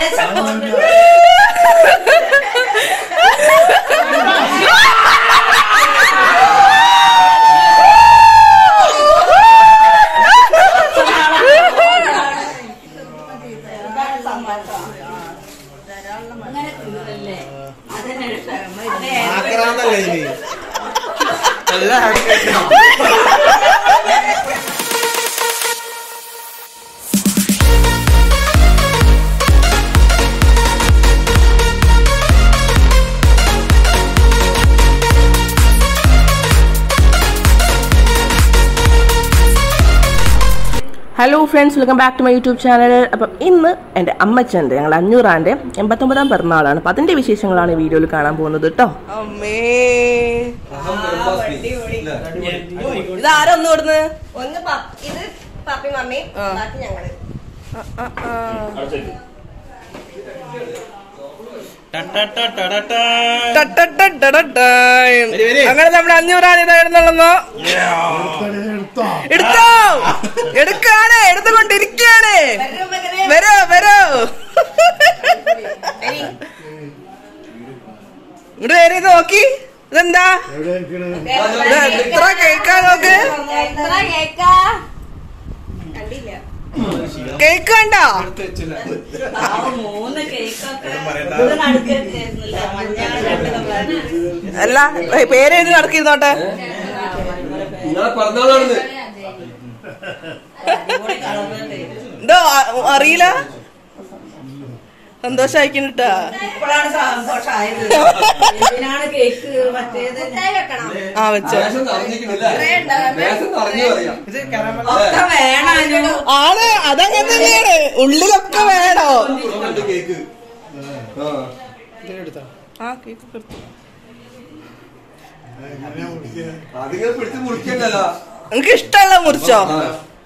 ആക്രാന്തല്ലേ ഇനി നല്ല happy hello friends welcome back to my YouTube channel അപ്പം ഇന്ന് എൻ്റെ അമ്മച്ചൻ്റെ ഞങ്ങൾ അഞ്ഞൂറാൻ്റെ എൺപത്തൊമ്പതാം പിറന്നാളാണ് അപ്പം അതിൻ്റെ വിശേഷങ്ങളാണ് ഈ വീഡിയോയിൽ കാണാൻ പോകുന്നത് കേട്ടോ അമ്മേ ഇത് ആരൊന്നും ഇവിടുന്ന് ഒന്ന് പ- ഇത് പപ്പി മമ്മി ആ. ബാക്കി ഞങ്ങള് വരി, വരി. അങ്ങനെ നമ്മുടെ അഞ്ഞൂറാണ് ഇതായിരുന്നുള്ളോ എടുത്തോ എടുക്കാണ് എടുത്തുകൊണ്ടിരിക്കാണ് വരോ വരോ ഇങ്ങോട്ട് വരി ഇത് നോക്കി ഇതെന്താ ഇത് ഇത്ര കേക്കാ നോക്ക് എത്ര കേക്കാ കണ്ടില്ല കേക്ക് കണ്ടോ മൂന്ന് കേക്കൊക്കെ ഇത് നടുക്കായിരുന്നില്ല മഞ്ഞ അല്ല പേര് എഴുതി നടക്കിരുന്നോട്ടെ നിങ്ങളെ പറഞ്ഞോളാണെന്ന് എന്തോ അ- അറിയില്ല സന്തോഷായിട്ടാ ഇപ്പോഴാണ് സന്തോഷമായത് ഇതിനാണ് കേക്ക് മറ്റേത് വെക്കണം ആ വെച്ചോ വേഷം അറിഞ്ഞിരിക്കുന്നില്ല വേഷം അറിഞ്ഞു പറയാം ഒക്കെ വേണം ആണ് അതങ്ങനെ തന്നെയാണ് ഉള്ളിലൊക്കെ വേണോ രണ്ട് കേക്ക് ആ ആ കേക്ക് കൊടുത്തു. അതിങ്ങനെ പിടിച്ച് മുറിക്കണ്ടല്ലോ നിനക്ക് ഇഷ്ടമുള്ള മുറിച്ചോ ആ.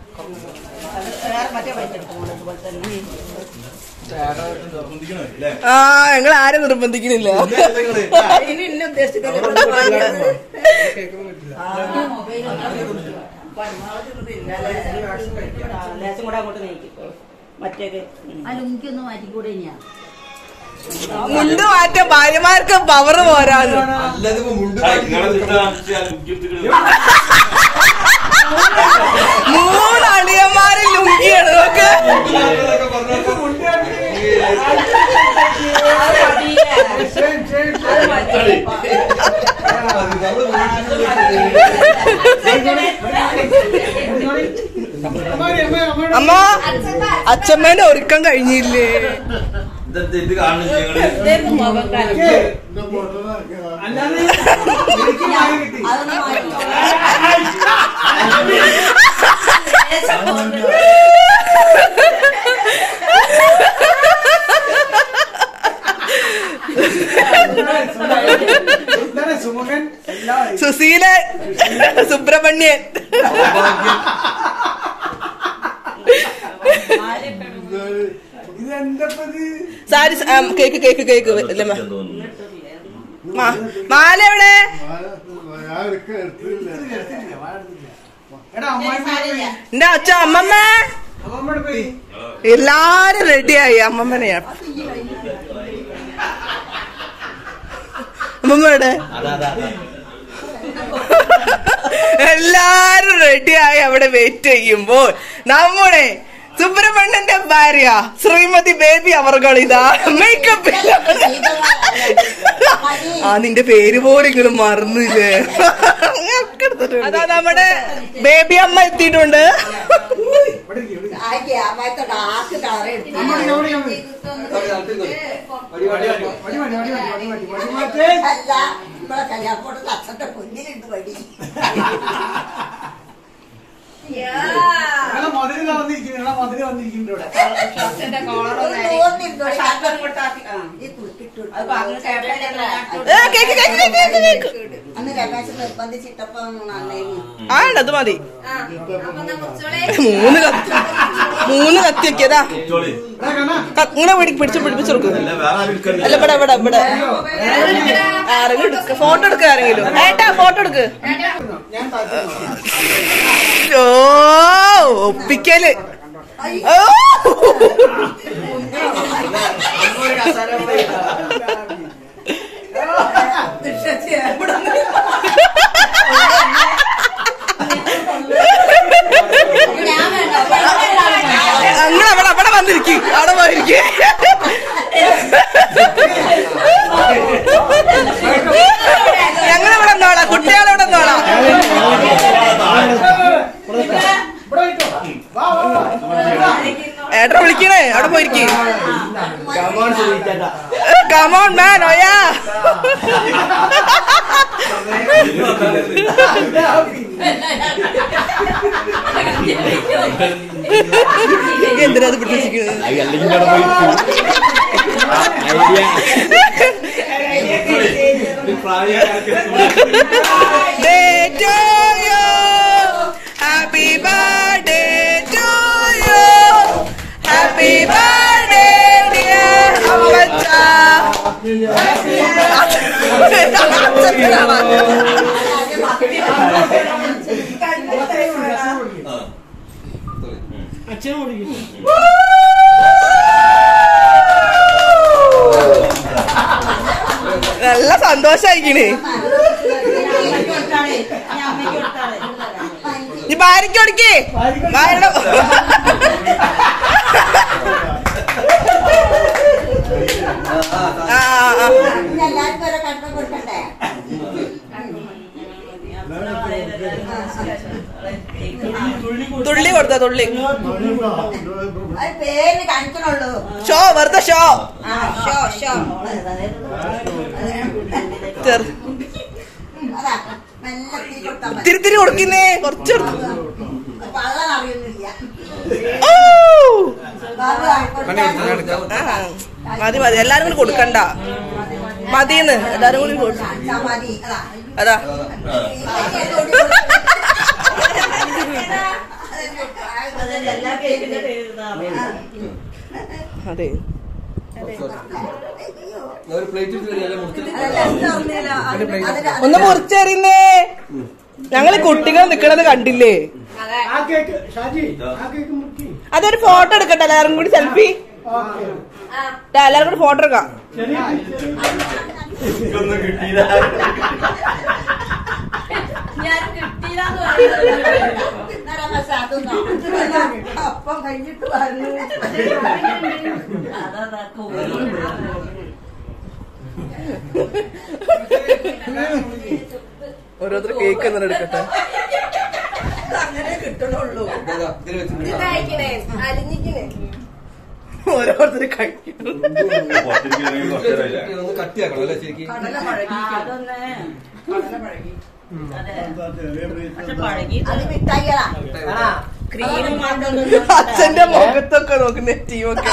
ആ ഞങ്ങൾ ആരും നിർബന്ധിക്കുന്നില്ല ഇനി ഇന്ന ഉദ്ദേശിക്കുന്നത് ലേശം കൂടെ അങ്ങോട്ട് നീക്കിക്കോ മറ്റേത് അലുങ്കിയൊന്ന് മാറ്റിക്കൂടെ ഇനിയാ മുണ്ട് മാറ്റം ഭാര്യമാർക്ക് പവർ പോരാന്ന് അല്ലാതെ ഇപ്പൊ മുണ്ട് മൂന്ന് അളിയന്മാര് ലുങ്കിയാണ് നോക്ക് അമ്മ അച്ഛമ്മേന്റെ ഒരുക്കം കഴിഞ്ഞില്ലേ ഇത് കാണുന്നു അതൊന്ന് മാറ്റിക്കോ സുശീല സുബ്രഹ്മണ്യൻ സാരി സ- ആ, കേക്ക് കേക്ക് കേക്ക് ഇല്ല, മാ. മാ- മാല എവിടെ എന്റെ അച്ഛ അമ്മമ്മ എല്ലാരും റെഡിയായി അമ്മമ്മനെയാ അമ്മമ്മയുടെ എല്ലാരും റെഡിയായി അവിടെ വെയിറ്റ് ചെയ്യുമ്പോൾ നമ്മുടെ സുബ്രഹ്മണ്യന്റെ ഭാര്യ ശ്രീമതി ബേബി അവർകൾ ഇതാ മേക്കപ്പ് ആ നിന്റെ പേര് പോലും ഇങ്ങനെ മറന്നില്ലേ അതാ നമ്മുടെ ബേബി അമ്മ എത്തിയിട്ടുണ്ട് ഡാർക്ക് കളർ അല്ല നമ്മളെ കല്യാണത്തോട് അച്ഛന്റെ പൊന്നിലുണ്ട് വടി ഏ, കേക്ക് കേക്ക് കേക്ക് കേക്ക് കേക്ക് അന്ന് രമേശ് നിർബന്ധിച്ചിട്ടപ്പോ നന്നായിരുന്നു ആ ഉണ്ട് അത് മതി മൂന്ന് കത്തി മൂന്ന് കത്തി വെക്കിയതാ ഇങ്ങനെ പിടി- പിടിച്ച് പിടിപ്പിച്ചു കൊടുക്കും അല്ല ഇവിടെ ഇവിടെ ഇവിടെ ആരെങ്കിലും എടുക്ക ഫോട്ടോ എടുക്ക ആരെങ്കിലും ഏട്ടാ ഫോട്ടോ എടുക്ക് ഓ ഒപ്പിക്കല് ഓ! ഞാൻ വേണ്ട അങ്ങനെ അവിടെ അവിടെ വന്നിരിക്കും അവിടെ പോയിരിക്കും ഞങ്ങൾ ഇവിടെ നിന്നോളാം കുട്ടികളോട് നിന്നോളാം ഏട്ടനെ വിളിക്കണേ അവിടെ പോയിരിക്കും കമോൺ മാൻ ഓയാ എന്തിനാ അത് പിടിച്ചിരിക്കുന്നത് Day to you. Happy birthday to you. Happy birthday, dear Amacha. നല്ല സന്തോഷായിക്കണേ നീ ഭാര്യയ്ക്ക് കൊടുക്കേ ഭാര്യയുടെ ആ ആ, ആ. എല്ലാവർക്കും ഒരു കട്ടം കൊടുക്കണ്ടേ തുള്ളി കൊടുത്ത തുള്ളി അത് പേര് കാണിക്കണുള്ളൂ ഷോ വെറുതെ ഷോ ആ ഷോ ഷോ ചെറു അതാ മെല്ലെ തീ കൊടുത്താൽ മതി തിരി തിരി കൊടുക്കുന്നേ കുറച്ച് കൊടുക്ക്. വള്ളം അറിയുന്നില്ല ഓ! ബാബു കൊടുക്കാൻ ആ, മതി മതി എല്ലാരും കൂടി കൊടുക്കണ്ട മതിന്ന് എല്ലാരും കൂടി കൊടു- മതി അതാ അതാ അതെ ഒരു പ്ലേറ്റ് എടുത്ത് വരിക, അല്ലേ മുറിച്ചിട്ട്? ഒന്ന് മുറിച്ചെറിയുന്നേ ഞങ്ങള് കുട്ടികൾ നിക്കണത് കണ്ടില്ലേ ആ കേക്ക് ഷാജി ആ കേക്ക് മുക്കി അതൊരു ഫോട്ടോ എടുക്കട്ടെ എല്ലാരും കൂടി സെൽഫി എല്ലാരും കൂടി ഫോട്ടോ എടുക്കാം ചെറിയ ഇതൊന്നും കിട്ടിയില്ല. അപ്പം കഴിഞ്ഞിട്ട് പറഞ്ഞു ഓരോരുത്തർ കേക്ക് തന്നെ എടുക്കട്ടെ അങ്ങനെ കിട്ടണുള്ളൂ ഇതാ, ഇതില് വെച്ചിട്ടുണ്ട്. ഓരോരുത്തർ കഴിക്കും പുറത്തിരിക്കുകയാണെങ്കിൽ കുറച്ച് നേരമില്ല. ഒന്ന് കട്ടിയാക്കണം അല്ലേ ശരിക്കും അത് മിഠായികളാ അച്ഛന്റെ മുഖത്തൊക്കെ നോക്കുന്ന ടീമൊക്കെ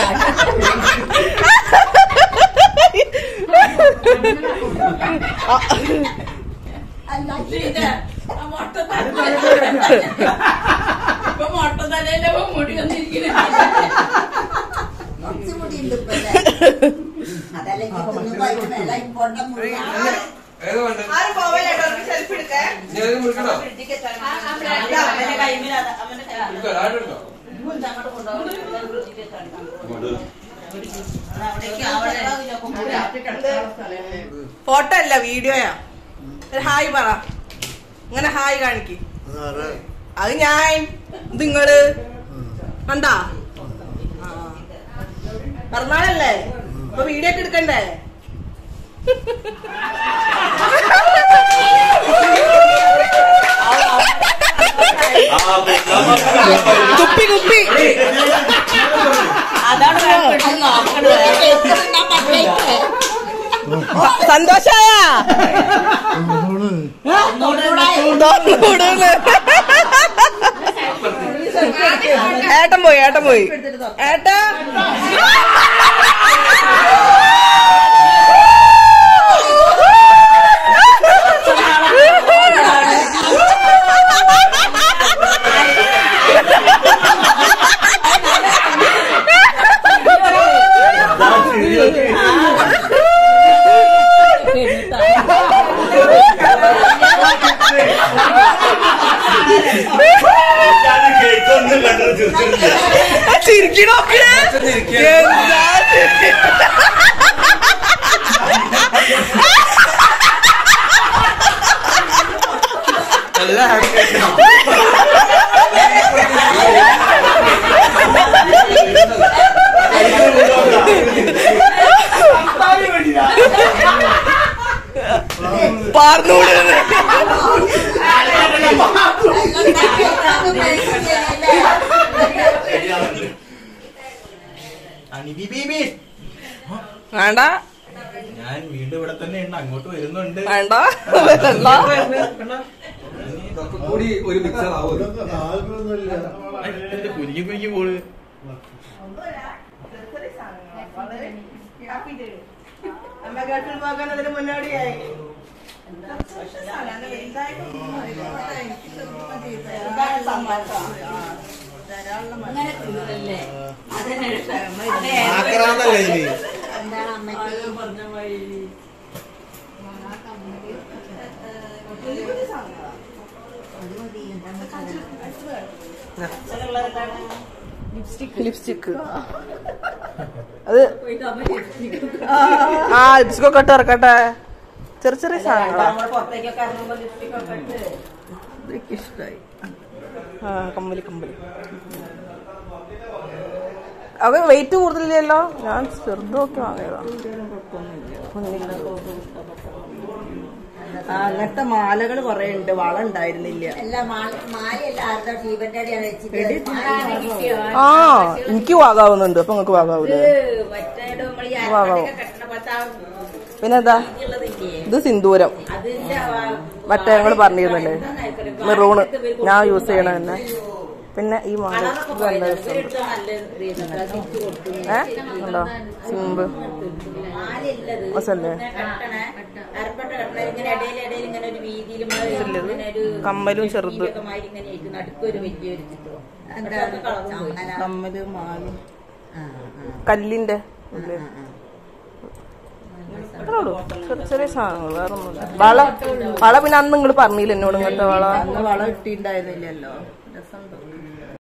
അല്ല കുറച്ച് മുടി ഉണ്ട് ഇപ്പൊ അല്ലേ? അതല്ലെങ്കിൽ തിന്നുമ്പോ അതിന് മേലെ ഇപ്പോണ്ട മുടിയാണ് ഏതാ വേണ്ടത്? സെൽഫി എടുക്കേ ഇനി ഏതെങ്കിലും മുറിക്കണോ? എടുത്തോ, ആരും എടുത്തോ? ഫോട്ടോ അല്ല വീഡിയോയാ ഒരു ഹായ് പറ ഇങ്ങനെ ഹായ് കാണിക്ക് അത് ഞാൻ ഇത് നിങ്ങള് കണ്ടാ ആ. പിറന്നാളല്ലേ അപ്പൊ വീഡിയോ ഒക്കെ എടുക്കണ്ടേ കുപ്പി കുപ്പി സന്തോഷായ ഏട്ടൻ പോയി ഏട്ടൻ പോയി ഏട്ടാ കേക്കൊന്നും കണ്ടത് തീർച്ചയായും ചിരിക്കണോക്ക് എന്താ ചിരി? നല്ല ഹാപ്പി ആയിട്ടാ പാർന്നൂടെ അനിബി ബീബി വേണ്ട ഞാൻ വീണ്ടും ഇവിടെ തന്നെ ഉണ്ട് അങ്ങോട്ട് വരുന്നുണ്ട് വേണ്ട വരണ്ട ഇതൊക്കെ കൂടി ഒരു മിക്സർ ആവും എന്റെ കുരുങ്ങി കുരുങ്ങി പോള് മുന്നോടിയായി അങ്ങനെ തിന്നല്ലേ അതന്നെ ആക്രാന്തല്ലേ ഇനി എന്താണ് അമ്മയ്ക്ക് ലിപ്സ്റ്റിക്ക് അത് ആ ലിപ്സ്റ്റിക് ഒക്കെ ഇട്ട് ഇറക്കട്ടെ ചെറിയ ചെറിയ സാധനങ്ങളാ പുറത്തേക്കൊക്കെ ഇറങ്ങുമ്പോ ലിപ്സ്റ്റിക് ഒക്കെ ഇട്ട് ഇതൊക്കെ ഇഷ്ടായി ആ കമ്മല് കമ്മല് അത് വെയിറ്റ് കൂടുതലില്ലല്ലോ ഞാൻ ചെറുതൊക്കെ വാങ്ങിയതാ ആ, അങ്ങനത്തെ മാലകൾ കൊറേ ഉണ്ട് വള ഉണ്ടായിരുന്നില്ല അല്ല മാല- മാലയല്ല ആരുടെ ശീവന്റെ അടിയാണ് വെച്ചിട്ട് ആ എനിക്ക് വാകാവുന്നുണ്ട് അപ്പൊ നിങ്ങക്ക് വാകാവൂലേ മറ്റേത് നമ്മൾ ഈ വാകാവും അരക്കൊക്കെ കെട്ടണ പോലത്തെ ആ പിന്നെ എന്താ ഉള്ളതില്ലേ ഇത് സിന്ദൂരം അതിന്റെ മറ്റേ ഞങ്ങള് പറഞ്ഞിരുന്നല്ലേ മെറൂണ് ഞാൻ യൂസ് ചെയ്യണ തന്നെ പിന്നെ ഈ മാല ഇത് നല്ല രസമുണ്ട് ഏ ഉണ്ടോ സിമ്പ് മാലയുള്ളത് രസല്ലേ കെട്ടണേ അരപ്പട്ട കെട്ടണ ഇങ്ങനെ ഇടയിൽ ഇടയിൽ ഇങ്ങനെ ഒരു വീതിയിൽ ഇങ്ങനെ ഒരു കമ്മലും ചെറുത് ഒക്കെ മാതിരി ഇങ്ങനെ ആയിട്ട് നടുക്കൊരു വലിയൊരു ചിത്രം അതൊക്കെ കളഞ്ഞു പോയി. കമ്മല് മാല കല്ലിന്റെ ഉള്ളിൽ. അത്രേ ഉള്ളൂ. ചെറിയ ചെറിയ സാധനങ്ങൾ വേറെ ഒന്നുമില്ല വള വള പിന്നെ അന്ന് നിങ്ങൾ പറഞ്ഞില്ല എന്നോട് ഇങ്ങനത്തെ വള അന്ന് വള ഇട്ടിണ്ടായിരുന്നില്ലല്ലോ രസമുണ്ട്